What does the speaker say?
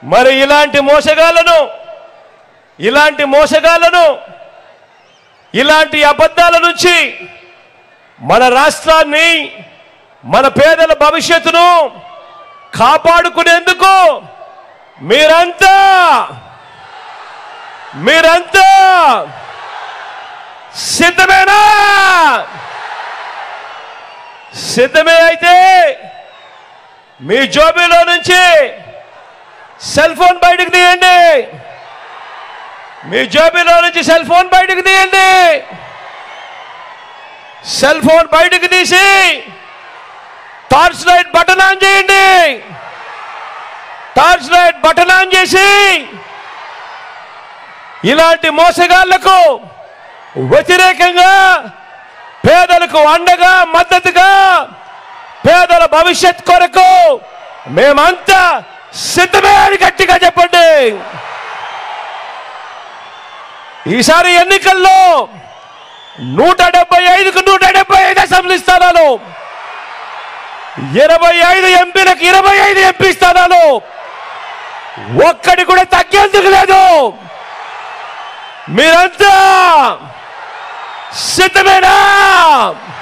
మరి ఇలాంటి మోసగాళ్ళను ఇలాంటి మోసగాళ్ళను ఇలాంటి అబద్ధాల నుంచి మన రాష్ట్రాన్ని మన పేదల భవిష్యత్తును కాపాడుకునేందుకు మీరంతా మీరంతా సిద్ధమేనా సిద్ధమే అయితే మీ జోబీలో నుంచి సెల్ ఫోన్ బయటకు తీయండి మీ జోబీలో నుంచి సెల్ ఫోన్ బయటకు తీయండి సెల్ ఫోన్ బయటకు తీసి టార్చ్ లైట్ బటన్ ఆన్ చేయండి టార్చ్ లైట్ బటన్ ఆన్ చేసి ఇలాంటి మోసగాళ్లకు వ్యతిరేకంగా పేదలకు అండగా మద్దతుగా పేదల భవిష్యత్ కొరకు మేమంతా సిద్ధమే అని గట్టిగా చెప్పండి ఈసారి ఎన్నికల్లో నూట డెబ్బై ఐదుకు నూట డెబ్బై ఐదు అసెంబ్లీ స్థానాలు ఇరవై ఐదు ఎంపీలకు ఇరవై ఐదు ఎంపీ స్థానాలు ఒక్కడి కూడా తగ్గేందుకు లేదు మీరంతా సిద్ధమేనా